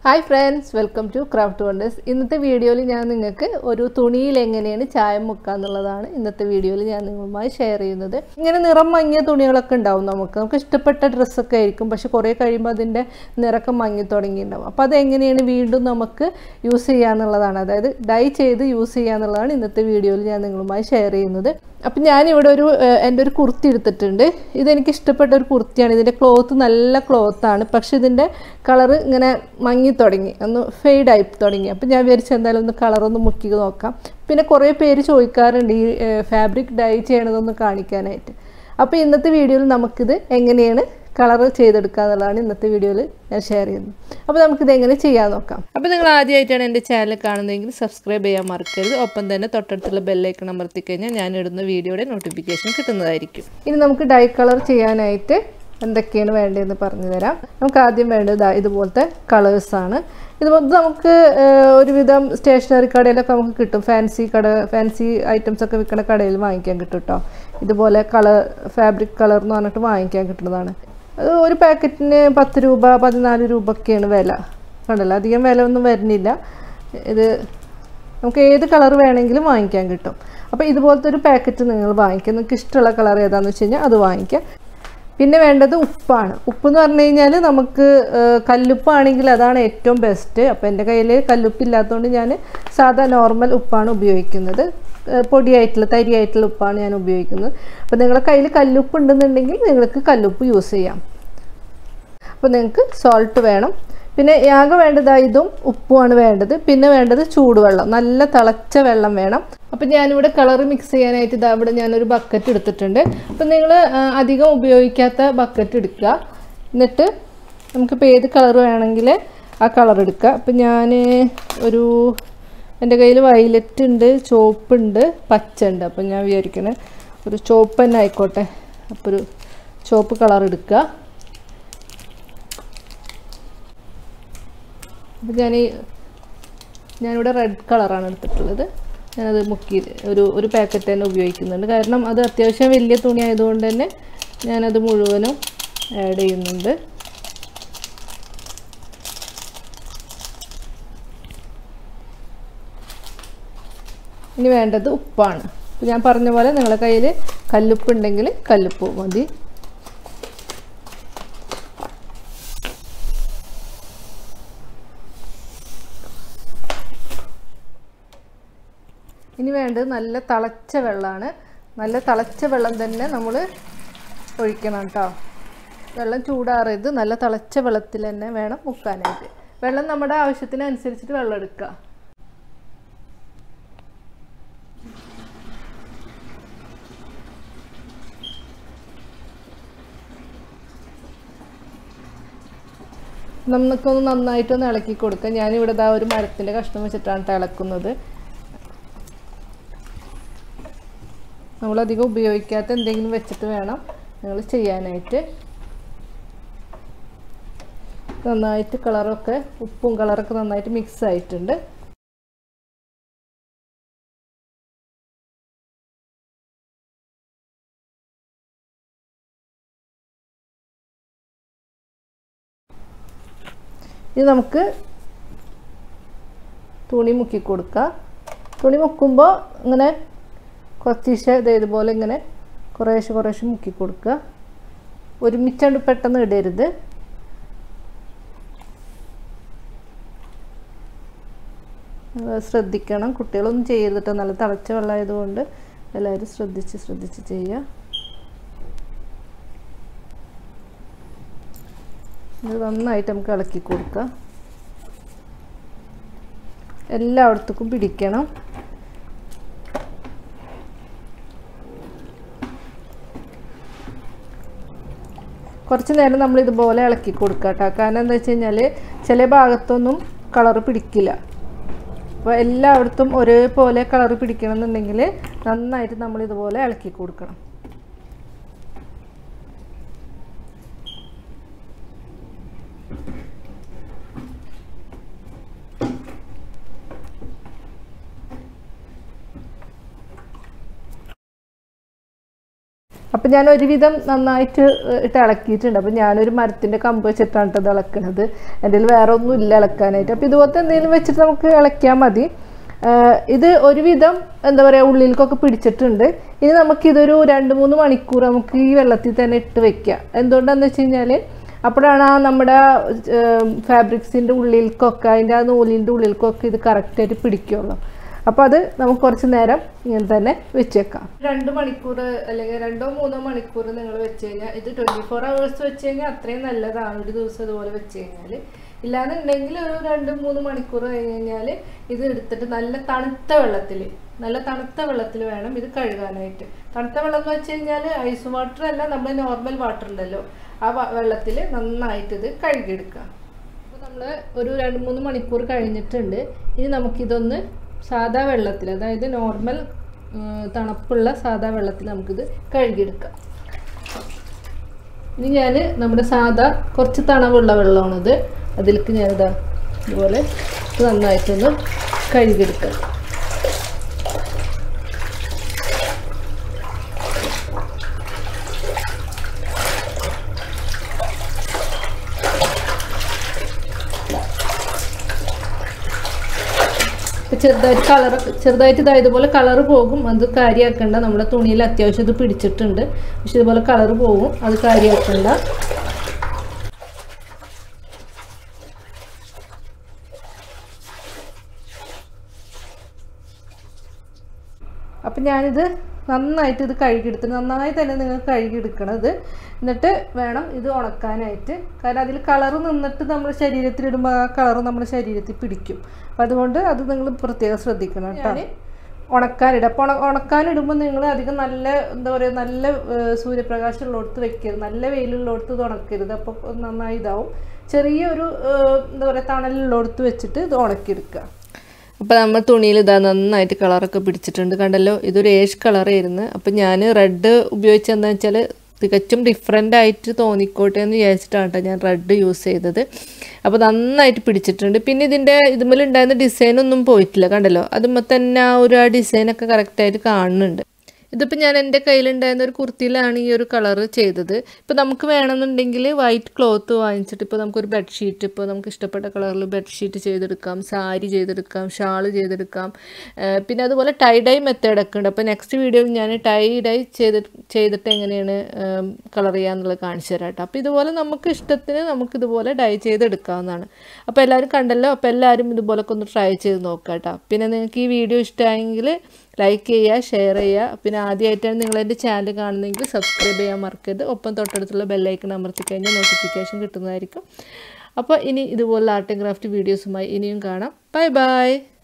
hi friends welcome to craft wonders ഇന്നത്തെ വീഡിയോയിൽ ഞാൻ നിങ്ങൾക്ക് ഒരു തുണിയിൽ എങ്ങനെയാണ് ചായം മുക്കുക എന്നുള്ളതാണ് ഇന്നത്തെ വീഡിയോയിൽ ഞാൻ നിങ്ങളുമായി ഷെയർ ചെയ്യുന്നത് ഇങ്ങനെ നിറം മങ്ങിയ തുണികളൊക്കെ ഉണ്ടാവും നമുക്ക് നമുക്ക് ഇഷ്ടപ്പെട്ട ഡ്രസ്സൊക്കെ ആയിരിക്കും പക്ഷെ കുറേ കഴിയുമ്പോൾ അതിൻ്റെ നിറക്കം മങ്ങി തുടങ്ങിയിട്ടുണ്ടാവും അപ്പോൾ അതെങ്ങനെയാണ് വീണ്ടും നമുക്ക് യൂസ് ചെയ്യുക എന്നുള്ളതാണ് അതായത് ഡൈ ചെയ്ത് യൂസ് ചെയ്യുക എന്നുള്ളതാണ് ഇന്നത്തെ വീഡിയോയിൽ ഞാൻ നിങ്ങളുമായി ഷെയർ ചെയ്യുന്നത് അപ്പം ഞാനിവിടെ ഒരു ഏഹ്, എൻ്റെ ഒരു കുർത്തി എടുത്തിട്ടുണ്ട് ഇതെനിക്ക് ഇഷ്ടപ്പെട്ട ഒരു കുർത്തിയാണ് ഇതിൻ്റെ ക്ലോത്ത് നല്ല ക്ലോത്താണ് പക്ഷെ ഇതിൻ്റെ കളറ് ഇങ്ങനെ മങ്ങി തുടങ്ങി ഒന്ന് ഫെയ്ഡായി തുടങ്ങി അപ്പം ഞാൻ വിചാരിച്ചു എന്തായാലും ഒന്ന് കളറൊന്ന് മുക്കി നോക്കാം പിന്നെ കുറേ പേര് ചോദിക്കാറുണ്ട് ഈ ഫാബ്രിക് ഡൈ ചെയ്യണതൊന്ന് കാണിക്കാനായിട്ട് അപ്പോൾ ഇന്നത്തെ വീഡിയോയിൽ നമുക്കിത് എങ്ങനെയാണ് കളർ ചെയ്തെടുക്കുക എന്നുള്ളതാണ് ഇന്നത്തെ വീഡിയോയിൽ ഞാൻ ഷെയർ ചെയ്യുന്നത് അപ്പോൾ നമുക്കിത് എങ്ങനെ ചെയ്യാൻ നോക്കാം അപ്പോൾ നിങ്ങൾ ആദ്യമായിട്ടാണ് എൻ്റെ ചാനൽ കാണുന്നതെങ്കിൽ സബ്സ്ക്രൈബ് ചെയ്യാൻ മറക്കരുത് ഒപ്പം തന്നെ തൊട്ടടുത്തുള്ള ബെല്ലൈക്കൺ അമർത്തി കഴിഞ്ഞാൽ ഞാൻ ഇടുന്ന വീഡിയോയുടെ നോട്ടിഫിക്കേഷൻ കിട്ടുന്നതായിരിക്കും ഇനി നമുക്ക് ഡൈ കളർ ചെയ്യാനായിട്ട് എന്തൊക്കെയാണ് വേണ്ടതെന്ന് പറഞ്ഞു തരാം നമുക്ക് ആദ്യം വേണ്ടത് ദാ ഇതുപോലത്തെ കളേഴ്സാണ് ഇതുപോലത്തെ നമുക്ക് ഏഹ്, ഒരുവിധം സ്റ്റേഷനറി കടയിലൊക്കെ നമുക്ക് കിട്ടും ഫാൻസി കട ഫാൻസി ഐറ്റംസ് ഒക്കെ വിൽക്കുന്ന കടയിൽ വാങ്ങിക്കാൻ കിട്ടും കേട്ടോ ഇതുപോലെ കളർ ഫാബ്രിക് കളർ എന്ന് പറഞ്ഞിട്ട് വാങ്ങിക്കാൻ കിട്ടുന്നതാണ് അത് ഒരു പാക്കറ്റിന് പത്ത് രൂപ പതിനാല് രൂപ ഒക്കെയാണ് വില കണ്ടല്ലോ അധികം വില ഒന്നും വരുന്നില്ല ഇത് നമുക്ക് ഏത് കളർ വേണമെങ്കിലും വാങ്ങിക്കാൻ കിട്ടും അപ്പോൾ ഇതുപോലത്തെ ഒരു പാക്കറ്റ് നിങ്ങൾ വാങ്ങിക്കുക നിങ്ങൾക്ക് ഇഷ്ടമുള്ള കളർ ഏതാണെന്ന് വെച്ച് കഴിഞ്ഞാൽ അത് വാങ്ങിക്കുക പിന്നെ വേണ്ടത് ഉപ്പാണ് ഉപ്പ് എന്ന് പറഞ്ഞു കഴിഞ്ഞാൽ നമുക്ക് ഏഹ്, കല്ലുപ്പാണെങ്കിൽ അതാണ് ഏറ്റവും ബെസ്റ്റ് അപ്പോൾ എൻ്റെ കയ്യിൽ കല്ലുപ്പില്ലാത്തതുകൊണ്ട് ഞാൻ സാധാ നോർമൽ ഉപ്പാണ് ഉപയോഗിക്കുന്നത് ഏഹ്, പൊടിയായിട്ടുള്ള തരിയായിട്ടുള്ള ഉപ്പാണ് ഞാൻ ഉപയോഗിക്കുന്നത് അപ്പോൾ നിങ്ങളുടെ കയ്യിൽ കല്ലുപ്പ് ഉണ്ടെന്നുണ്ടെങ്കിൽ നിങ്ങൾക്ക് കല്ലുപ്പ് യൂസ് ചെയ്യാം അപ്പോൾ നിങ്ങൾക്ക് സോൾട്ട് വേണം പിന്നെ ആകെ വേണ്ടത് ഇതും ഉപ്പുമാണ് വേണ്ടത് പിന്നെ വേണ്ടത് ചൂടുവെള്ളം നല്ല തിളച്ച വെള്ളം വേണം അപ്പം ഞാനിവിടെ കളർ മിക്സ് ചെയ്യാനായിട്ട് ഇതാ ഇവിടെ ഞാനൊരു ബക്കറ്റ് എടുത്തിട്ടുണ്ട് അപ്പം നിങ്ങൾ അധികം ഉപയോഗിക്കാത്ത ബക്കറ്റ് എടുക്കുക എന്നിട്ട് നമുക്കിപ്പോൾ ഏത് കളർ വേണമെങ്കിൽ ആ കളർ എടുക്കുക അപ്പം ഞാൻ ഒരു എൻ്റെ കയ്യിൽ വയലറ്റ് ഉണ്ട് ചുവപ്പുണ്ട് പച്ച ഉണ്ട് അപ്പം ഞാൻ വിചാരിക്കണേ ഒരു ചുവപ്പ് തന്നെ ആയിക്കോട്ടെ അപ്പോൾ ഒരു ചുവപ്പ് കളർ എടുക്കുക അപ്പോൾ ഞാൻ ഈ ഞാനിവിടെ റെഡ് കളറാണ് എടുത്തിട്ടുള്ളത് ഞാനത് മുക്കി ഒരു ഒരു പാക്കറ്റ് തന്നെ ഉപയോഗിക്കുന്നുണ്ട് കാരണം അത് അത്യാവശ്യം വലിയ തുണി ആയതുകൊണ്ട് തന്നെ ഞാനത് മുഴുവനും ആഡ് ചെയ്യുന്നുണ്ട് ഇനി വേണ്ടത് ഉപ്പാണ് അപ്പോൾ ഞാൻ പറഞ്ഞ പോലെ നിങ്ങളുടെ കയ്യിൽ കല്ലുപ്പ് ഉണ്ടെങ്കിൽ കല്ലുപ്പ് മതി ഇനി വേണ്ടത് നല്ല തിളച്ച വെള്ളമാണ് നല്ല തിളച്ച വെള്ളം തന്നെ നമ്മൾ ഒഴിക്കണം കേട്ടോ വെള്ളം ചൂടാറരുത് നല്ല തിളച്ച വെള്ളത്തിൽ തന്നെ വേണം മുക്കാനായിട്ട് വെള്ളം നമ്മുടെ ആവശ്യത്തിനനുസരിച്ചിട്ട് വെള്ളം എടുക്കുക നമുക്കൊന്ന് നന്നായിട്ടൊന്ന് ഇളക്കി കൊടുക്കാം ഞാനിവിടെ ദാ ഒരു മരത്തിൻ്റെ കഷ്ണം വെച്ചിട്ടാണ് ട്ടോ ഇളക്കുന്നത് നമ്മളധികം ഉപയോഗിക്കാത്ത എന്തെങ്കിലും വെച്ചിട്ട് വേണം നിങ്ങൾ ചെയ്യാനായിട്ട് നന്നായിട്ട് കളറൊക്കെ ഉപ്പും കളറൊക്കെ നന്നായിട്ട് മിക്സ് ആയിട്ടുണ്ട് ഇത് നമുക്ക് തുണി മുക്കി കൊടുക്കാം തുണി മുക്കുമ്പോൾ ഇങ്ങനെ കുറച്ചീശെ ഇത് ഇതുപോലെ ഇങ്ങനെ കുറേശ്ശെ കുറേശ്ശെ മുക്കി കൊടുക്കുക ഒരുമിച്ചാണ്ട് പെട്ടെന്ന് ഇടരുത് അത് ശ്രദ്ധിക്കണം കുട്ടികളൊന്നും ചെയ്യരുത് നല്ല തിളച്ച വെള്ളമായതുകൊണ്ട് എല്ലാവരും ശ്രദ്ധിച്ച് ശ്രദ്ധിച്ച് ചെയ്യുക ഇത് നന്നായിട്ട് നമുക്ക് ഇളക്കി കൊടുക്കുക എല്ലായിടത്തേക്കും പിടിക്കണം കുറച്ച് നേരം നമ്മൾ ഇതുപോലെ ഇളക്കി കൊടുക്കുക കേട്ടോ കാരണം എന്താ വെച്ച് കഴിഞ്ഞാൽ ചില ഭാഗത്തൊന്നും കളറ് പിടിക്കില്ല അപ്പോൾ എല്ലായിടത്തും ഒരേപോലെ കളറ് പിടിക്കണം എന്നുണ്ടെങ്കിൽ നന്നായിട്ട് നമ്മൾ ഇതുപോലെ ഇളക്കി കൊടുക്കണം അപ്പം ഞാൻ ഒരുവിധം നന്നായിട്ട് ഏഹ്, ഇട്ട് ഇളക്കിയിട്ടുണ്ട് അപ്പം ഞാനൊരു മരത്തിൻ്റെ കമ്പ് വെച്ചിട്ടാണ് ഇത് ഇളക്കണത് എൻ്റെ കയ്യിൽ വേറെ ഒന്നും ഇല്ല ഇളക്കാനായിട്ട് അപ്പോൾ ഇതുപോലത്തെ എന്തെങ്കിലും വെച്ചിട്ട് നമുക്ക് ഇളക്കിയാൽ മതി ആഹ് ഇത് ഒരുവിധം എന്താ പറയുക ഉള്ളിലേക്കൊക്കെ പിടിച്ചിട്ടുണ്ട് ഇനി നമുക്കിതൊരു രണ്ട് മൂന്ന് മണിക്കൂർ നമുക്ക് ഈ വെള്ളത്തിൽ തന്നെ ഇട്ട് വെക്കാം എന്തുകൊണ്ടാന്ന് വെച്ച് കഴിഞ്ഞാൽ അപ്പോഴാണ് ആ നമ്മുടെ ഫാബ്രിക്സിൻ്റെ ഉള്ളിലേക്കൊക്കെ അതിൻ്റെ ആ നൂലിൻ്റെ ഉള്ളിലേക്കൊക്കെ ഇത് കറക്റ്റായിട്ട് പിടിക്കുള്ളൂ അപ്പോൾ അത് നമുക്ക് കുറച്ച് നേരം ഇങ്ങനെ തന്നെ വെച്ചേക്കാം രണ്ട് മണിക്കൂർ അല്ലെങ്കിൽ രണ്ടോ മൂന്നോ മണിക്കൂർ നിങ്ങൾ വെച്ച് കഴിഞ്ഞാൽ ഇത് ട്വൻറ്റി ഫോർ അവേഴ്സ് വെച്ച് കഴിഞ്ഞാൽ അത്രയും നല്ലതാണ് ഒരു ദിവസം ഇതുപോലെ വെച്ച് കഴിഞ്ഞാൽ ഇല്ലാന്നുണ്ടെങ്കിൽ ഒരു രണ്ട് മൂന്ന് മണിക്കൂർ കഴിഞ്ഞ് കഴിഞ്ഞാൽ ഇത് എടുത്തിട്ട് നല്ല തണുത്ത വെള്ളത്തിൽ നല്ല തണുത്ത വെള്ളത്തിൽ വേണം ഇത് കഴുകാനായിട്ട് തണുത്ത വെള്ളം എന്ന് വെച്ച് കഴിഞ്ഞാൽ ഐസ് വാട്ടർ അല്ല നമ്മൾ നോർമൽ വാട്ടർ ഉണ്ടല്ലോ ആ വെള്ളത്തിൽ നന്നായിട്ട് ഇത് കഴുകിയെടുക്കുക അപ്പോൾ നമ്മൾ ഒരു രണ്ട് മൂന്ന് മണിക്കൂർ കഴിഞ്ഞിട്ടുണ്ട് ഇനി നമുക്കിതൊന്ന് സാദാ വെള്ളത്തിൽ അതായത് നോർമൽ തണുപ്പുള്ള സാദാ വെള്ളത്തിൽ നമുക്കിത് കഴുകിയെടുക്കാം ഇനി ഞാൻ നമ്മുടെ സാദാ കുറച്ച് തണവുള്ള വെള്ളമാണിത് അതിലേക്ക് ഞാനിതാ ഇതുപോലെ ഇത് നന്നായിട്ടൊന്ന് കഴുകിയെടുക്കാം ഇപ്പം ചെറുതായിട്ട് കളർ ചെറുതായിട്ട് ഇതാ ഇതുപോലെ കളർ പോകും അത് കാര്യമാക്കണ്ട നമ്മുടെ തുണിയിൽ അത്യാവശ്യം ഇത് പിടിച്ചിട്ടുണ്ട് പക്ഷെ ഇതുപോലെ കളർ പോകും അത് കാര്യമാക്കണ്ട അപ്പം ഞാനിത് നന്നായിട്ട് ഇത് കഴുകിയെടുത്ത് നന്നായി തന്നെ നിങ്ങൾ കഴുകിയെടുക്കണത് എന്നിട്ട് വേണം ഇത് ഉണക്കാനായിട്ട് കാരണം അതിൽ കളർ നിന്നിട്ട് നമ്മുടെ ശരീരത്തിലിടുമ്പോൾ ആ കളർ നമ്മുടെ ശരീരത്തിൽ പിടിക്കും അപ്പം അതുകൊണ്ട് അത് നിങ്ങൾ പ്രത്യേകം ശ്രദ്ധിക്കണം കേട്ടോ ഉണക്കാനിടുക അപ്പോൾ ഉണ ഉണക്കാനിടുമ്പോൾ നിങ്ങൾ അധികം നല്ല എന്താ പറയുക നല്ല ഏഹ്, സൂര്യപ്രകാശം ഉള്ളിടത്ത് വെക്കരുത് നല്ല വെയിലുള്ളിടത്ത് ഇത് ഉണക്കരുത് അപ്പോൾ നന്നായി ഇതാവും ചെറിയൊരു ഏഹ്, എന്താ പറയുക തണലുള്ളിടത്ത് വെച്ചിട്ട് ഇത് ഉണക്കിയെടുക്കുക അപ്പോൾ നമ്മൾ തുണിയിൽ ഇതാ നന്നായിട്ട് കളറൊക്കെ പിടിച്ചിട്ടുണ്ട് കണ്ടല്ലോ ഇതൊരു ഏഷ് കളറായിരുന്നു അപ്പോൾ ഞാൻ റെഡ് ഉപയോഗിച്ചെന്താ വെച്ചാൽ തികച്ചും ഡിഫറെൻ്റ് ആയിട്ട് തോന്നിക്കോട്ടെ എന്ന് വിചാരിച്ചിട്ടാണ് കേട്ടോ ഞാൻ റെഡ് യൂസ് ചെയ്തത് അപ്പോൾ നന്നായിട്ട് പിടിച്ചിട്ടുണ്ട് പിന്നെ ഇതിൻ്റെ ഇതുമേലുണ്ടായിരുന്ന ഡിസൈനൊന്നും പോയിട്ടില്ല കണ്ടല്ലോ അതുമ്പോൾ തന്നെ ആ ഒരു ആ ഡിസൈനൊക്കെ കറക്റ്റായിട്ട് കാണുന്നുണ്ട് ഇതിപ്പോൾ ഞാൻ എൻ്റെ കയ്യിലുണ്ടായിരുന്ന ഒരു കുർത്തിയിലാണ് ഈ ഒരു കളർ ചെയ്തത് ഇപ്പോൾ നമുക്ക് വേണമെന്നുണ്ടെങ്കിൽ വൈറ്റ് ക്ലോത്ത് വാങ്ങിച്ചിട്ട് ഇപ്പോൾ നമുക്കൊരു ബെഡ്ഷീറ്റ് ഇപ്പോൾ നമുക്ക് ഇഷ്ടപ്പെട്ട കളറിൽ ബെഡ്ഷീറ്റ് ചെയ്തെടുക്കാം സാരി ചെയ്തെടുക്കാം ഷാള് ചെയ്തെടുക്കാം ഏഹ് പിന്നെ അതുപോലെ ടൈ ഡൈ മെത്തേഡൊക്കെ ഉണ്ട് അപ്പോൾ നെക്സ്റ്റ് വീഡിയോയിൽ ഞാൻ ടൈ ഡൈ ചെയ്ത് ചെയ്തിട്ട് എങ്ങനെയാണ് കളർ ചെയ്യാന്നുള്ളത് കാണിച്ചു തരാം കേട്ടോ അപ്പോൾ ഇതുപോലെ നമുക്ക് ഇഷ്ടത്തിന് നമുക്ക് ഇതുപോലെ ഡൈ ചെയ്തെടുക്കാവുന്നതാണ് അപ്പോൾ എല്ലാവരും കണ്ടല്ലോ അപ്പോൾ എല്ലാവരും ഇതുപോലൊക്കെ ഒന്ന് ട്രൈ ചെയ്ത് നോക്കാം കേട്ടോ പിന്നെ നിങ്ങൾക്ക് ഈ വീഡിയോ ഇഷ്ടമായെങ്കിൽ ലൈക്ക് ചെയ്യുക ഷെയർ ചെയ്യുക പിന്നെ ആദ്യമായിട്ടാണ് നിങ്ങൾ എൻ്റെ ചാനൽ കാണുന്നതെങ്കിൽ സബ്സ്ക്രൈബ് ചെയ്യാൻ മറക്കരുത് ഒപ്പം തൊട്ടടുത്തുള്ള ബെല്ലൈക്കൺ അമർത്തി കഴിഞ്ഞാൽ നോട്ടിഫിക്കേഷൻ കിട്ടുന്നതായിരിക്കും അപ്പോൾ ഇനി ഇതുപോലുള്ള ആർട്ട് ആൻഡ് ക്രാഫ്റ്റ് വീഡിയോസുമായി ഇനിയും കാണാം ബൈ ബൈ